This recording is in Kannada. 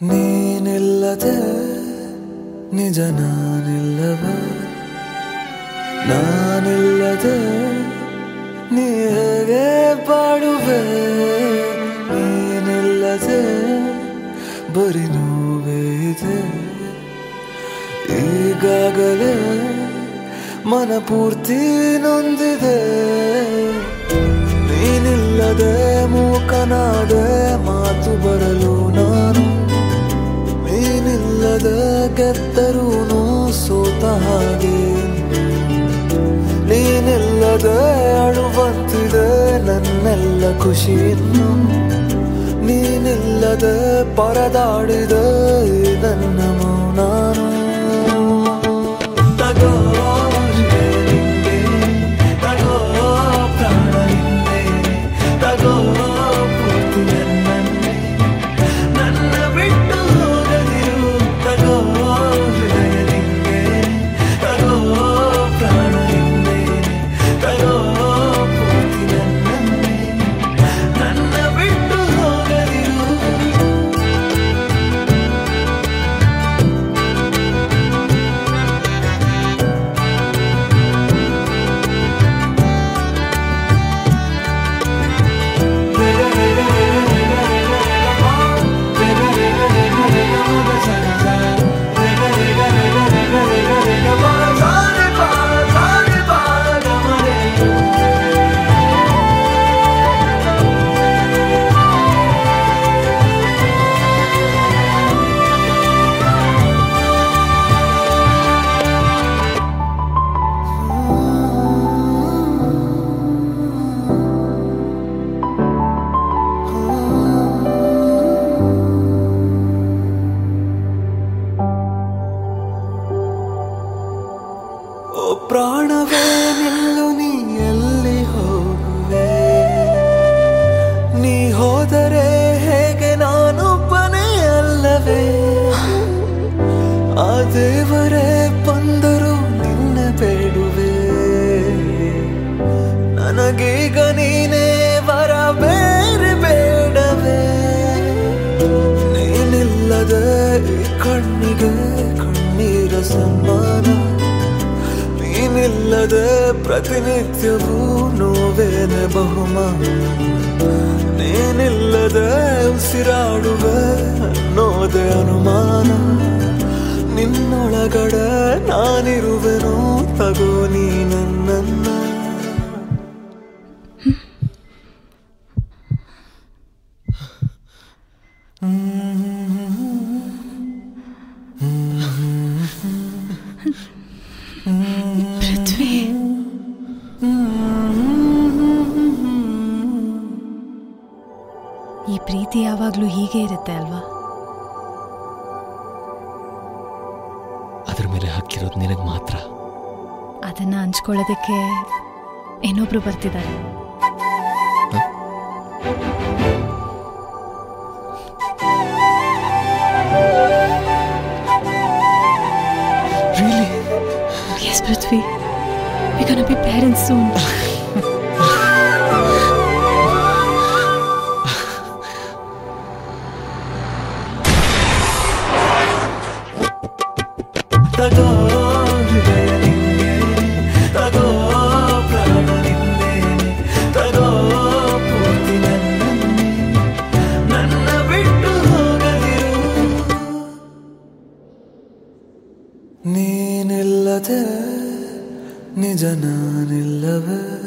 ನೀನಿಲ್ಲದೆ ನಿಜ ನಾನಿಲ್ಲವ ನಾನಿಲ್ಲದೆ ನೀ ಹೇಗೆ ಬಾಡುವೆ ನೀನಿಲ್ಲದೆ ಬರಿ ನೋವೇ ಇದೆ ಈಗಾಗಲೇ ಮನ ಪೂರ್ತಿ ನೊಂದಿದೆ ನೀನಿಲ್ಲದೆ ಮೂಕನಾದೆ ಮಾತು ಬರಲು ನಾನು ನೀನಿಲ್ಲದೆ ಗೆದ್ದರೂನು ಸೋತ ಹಾಗೆ ನೀನಿಲ್ಲದೆ ಅಳುವಂತಿದೆ ನನ್ನೆಲ್ಲ ಖುಷಿಯನ್ನು ನೀನಿಲ್ಲದೆ ಪರದಾಡಿದೆ ಈ ನನ್ನ ಮೌನಾನು ತಗೋ ನಿಂಗೆ, ತಗೋ ಪ್ರಾಣ ನಿಂದೆ, ತಗೋ ಪೂರ್ತಿ ನನ್ನನ್ನೇ, ನನ್ನ ಬಿಟ್ಟು ಹೋಗದಿರು ತಗೋ ಹೃದಯ ನಿಂಗೆ ತಗೋ ಪ್ರಾಣ ನಿಂದೆ ತಗೋ ಪೂರ್ತಿ ನನ್ನನ್ನೇ ನನ್ನ ಬಿಟ್ಟು ಹೋಗದಿರು ಓ ಪ್ರಾಣವೇ ನಿಲ್ಲು ನೀ ಎಲ್ಲಿ ಹೋಗುವೆ ನೀ ಹೋದರೆ ಹೇಗೆ ನಾನು ಪನೆ ಅಲ್ಲವೇ ಆ ದೇವರೇ ಬಂದರು ನಿನ್ನ ಬೇಡುವೆ ನನಗೀಗ ನೀನೇ ವರ ಬೇರೆ ಬೇಡವೇ ನೀನಿಲ್ಲದೆ ಈ ಕಣ್ಣಿಗೆ ಕಣ್ಣೀರ ಸನ್ಮಾನ ನೀನಿಲ್ಲದೆ ಪ್ರತಿನಿತ್ಯವೂ ನೋವೇನೆ ಬಹುಮಾನ ನೀನಿಲ್ಲದೆ ಉಸಿರಾಡುವೆ ಅನ್ನೋದೇ ಅನುಮಾನ ನಿನ್ನೊಳಗಡೆ ನಾನಿರುವೆನು ತಗೋ ನೀ ನನ್ನನ್ನ ಪೃಥ್ವಿ ಈ ಪ್ರೀತಿ ಯಾವಾಗ್ಲೂ ಹೀಗೆ ಇರುತ್ತೆ ಅಲ್ವಾ ಅದ್ರ ಮೇಲೆ ಹಕ್ಕಿರೋದು ನಿನಗೆ ಮಾತ್ರ ಅದನ್ನ ಹಂಚ್ಕೊಳ್ಳೋದಕ್ಕೆ ಇನ್ನೊಬ್ರು ಬರ್ತಿದ್ದಾರೆ really yes Prithvi we gonna be parents soon ತಗೋ ಹೃದಯ ನಿಂಗೆ ತಗೋ ಪ್ರಾಣ ನಿಂದೆ ತಗೋ ಪೂರ್ತಿ ನನ್ನನ್ನೇ ನನ್ನ ಬಿಟ್ಟು ಹೋಗದಿರು ನೀನಿಲ್ಲದೆ ನಿಜ ನಾನಿಲ್ಲವೇ